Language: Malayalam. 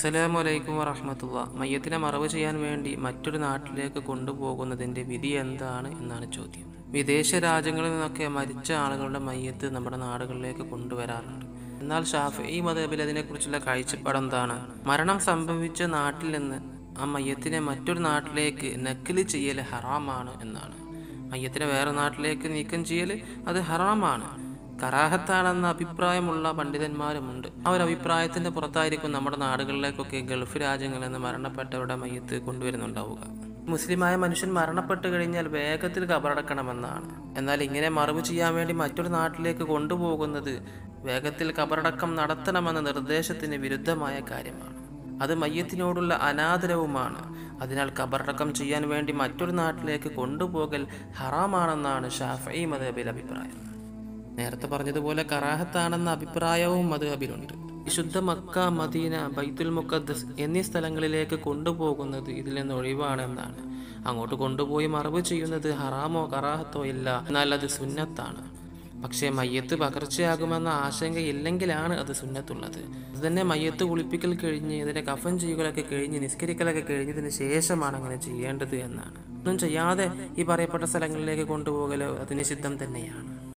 അസ്സലാമു അലൈക്കും വറഹമത്തുള്ള മയ്യത്തിനെ മറവ് ചെയ്യാൻ വേണ്ടി മറ്റൊരു നാട്ടിലേക്ക് കൊണ്ടുപോകുന്നതിൻ്റെ വിധി എന്താണ് എന്നാണ് ചോദ്യം വിദേശ രാജ്യങ്ങളിൽ നിന്നൊക്കെ മരിച്ച ആളുകളുടെ മയ്യത്ത് നമ്മുടെ നാടുകളിലേക്ക് കൊണ്ടുവരാറുണ്ട് എന്നാൽ ഷാഫി മതബിൽ അതിനെക്കുറിച്ചുള്ള കാഴ്ചപ്പാട് എന്താണ് മരണം സംഭവിച്ച നാട്ടിൽ നിന്ന് ആ മയ്യത്തിനെ മറ്റൊരു നാട്ടിലേക്ക് നക്കല് ചെയ്യൽ ഹറാമാണ് എന്നാണ് മയ്യത്തിനെ വേറെ നാട്ടിലേക്ക് നീക്കം ചെയ്യൽ അത് ഹറാമാണ് കറാഹത്താണെന്ന അഭിപ്രായമുള്ള പണ്ഡിതന്മാരുമുണ്ട് ആ ഒരു അഭിപ്രായത്തിന്റെ പുറത്തായിരിക്കും നമ്മുടെ നാടുകളിലേക്കൊക്കെ ഗൾഫ് രാജ്യങ്ങളിൽ നിന്ന് മരണപ്പെട്ടവരുടെ മയ്യത്ത് കൊണ്ടുവരുന്നുണ്ടാവുക മുസ്ലിമായ മനുഷ്യൻ മരണപ്പെട്ട് കഴിഞ്ഞാൽ വേഗത്തിൽ കബറടക്കണമെന്നാണ് എന്നാൽ ഇങ്ങനെ മറവ് ചെയ്യാൻ വേണ്ടി മറ്റൊരു നാട്ടിലേക്ക് കൊണ്ടുപോകുന്നത് വേഗത്തിൽ കബറടക്കം നടത്തണമെന്ന നിർദ്ദേശത്തിന് വിരുദ്ധമായ കാര്യമാണ് അത് മയ്യത്തിനോടുള്ള അനാദരവുമാണ് അതിനാൽ കബറടക്കം ചെയ്യാൻ വേണ്ടി മറ്റൊരു നാട്ടിലേക്ക് കൊണ്ടുപോകൽ ഹറാമാണെന്നാണ് ഷാഫി മദബിൽ അഭിപ്രായം നേരത്തെ പറഞ്ഞതുപോലെ കറാഹത്താണെന്ന അഭിപ്രായവും മധുഹബിലുണ്ട് വിശുദ്ധ മക്ക മദീന ബൈത്തുൽ മുഖദ്ദസ് എന്നീ സ്ഥലങ്ങളിലേക്ക് കൊണ്ടുപോകുന്നത് ഇതിൽ നിന്ന് ഒഴിവാണെന്നാണ് അങ്ങോട്ട് കൊണ്ടുപോയി മറവ് ചെയ്യുന്നത് ഹറാമോ കറാഹത്തോ ഇല്ല എന്നാൽ അത് സുന്നത്താണ് പക്ഷേ മയ്യത്ത് പകർച്ചയാകുമെന്ന ആശങ്കയില്ലെങ്കിലാണ് അത് സുന്നത്തുള്ളത് അത് തന്നെ മയ്യത്ത് കുളിപ്പിക്കൽ കഴിഞ്ഞ് ഇതിനെ കഫൻ ചെയ്യുകയൊക്കെ കഴിഞ്ഞ് നിസ്കരിക്കലൊക്കെ കഴിഞ്ഞതിന് ശേഷമാണ് അങ്ങനെ ചെയ്യേണ്ടത് എന്നാണ് ഒന്നും ചെയ്യാതെ ഈ പറയപ്പെട്ട സ്ഥലങ്ങളിലേക്ക് കൊണ്ടുപോകലോ അത് നിഷിദ്ധം തന്നെയാണ്